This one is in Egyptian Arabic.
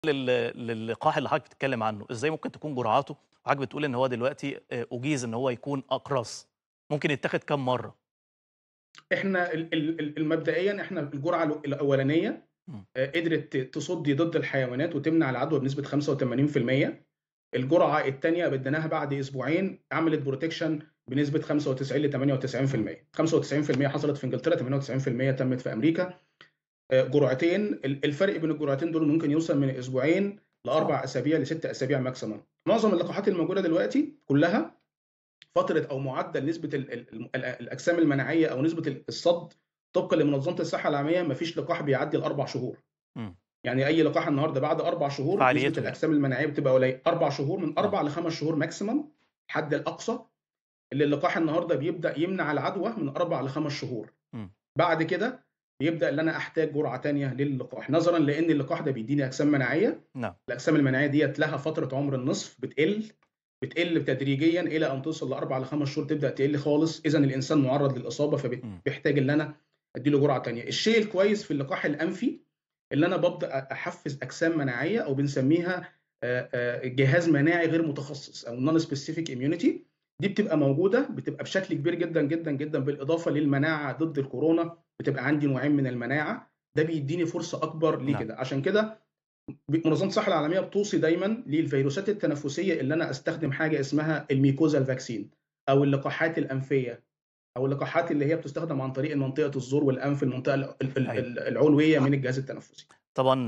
لل للقاح اللي حضرتك بتتكلم عنه، إزاي ممكن تكون جرعاته؟ وحضرتك بتقول إن هو دلوقتي آآ أُجيز إن هو يكون أقراص، ممكن يتاخد كام مرّة؟ إحنا ال ال ال المبدئيًا إحنا الجرعة ال الأولانية إمم. آآ قدرت ت تصُدّي ضد الحيوانات وتمنع العدوى بنسبة 85%. الجرعة التانية ادّيناها بعد أسبوعين عملت protection بنسبة 95 ل98%. 95% حصلت في إنجلترا، 98% تمت في أمريكا. آآ جرعتين ال الفرق بين الجرعتين دول ممكن يوصل من أسبوعين ل4 صح. أسابيع ل6 أسابيع maximum. معظم اللقاحات الموجودة دلوقتي كلّها فترة أو معدل نسبة ال ال الم ال الأجسام المناعية أو نسبة ال الصَّد طبقًا لمنظمة الصحة العالمية ما فيش لقاح بيعدّي ال4 شهور. إمم. يعني أي لقاح النهارده بعد 4 شهور نسبة فعاليته يعني. الأجسام المناعية بتبقى قليلة. 4 شهور من آه. 4 ل5 شهور maximum الحد الأقصى اللي اللقاح النهارده بيبدأ يمنع العدوى من 4 ل5 شهور. إمم. بعد كده بيبدأ إن أنا أحتاج جرعة تانية للقاح، نظرًا لإن اللقاح ده بيدّيني أجسام مناعية، نعم. الأجسام المناعية ديّة لها فترة عُمر النصف بتقِل، بتقِل تدريجيًا إلى أن توصل ل4 ل5 شهور تبدأ تقِل خالص، إذًا الإنسان مُعرّض للإصابة فب إمم. بيحتاج إن أنا أدّي له جرعة تانية. الشيء الكويس في اللقاح الأنفي اللي أنا بابدأ أ أحفّز أجسام مناعية أو بنسميها آآ آآ جهاز مناعي غير متخصص أو non specific immunity دي بتبقى موجودة، بتبقى بشكل كبير جدًا، جدًا، جدًا بالإضافة للمناعة ضد الكورونا، بتبقى عندي نوعين من المناعة، ده بيدّيني فرصة أكبر نعم. لكده. عشان كده ب منظمة الصحة العالمية بتوصي دايمًا للفيروسات التنفسية اللي أنا أستخدم حاجة اسمها الmucosal vaccine أو اللقاحات الأنفية أو اللقاحات اللي هي بتستخدم عن طريق منطقة الزور والأنف، المنطقة ال ال ال أيوه. ال العلوية من الجهاز التنفسي. طبعًا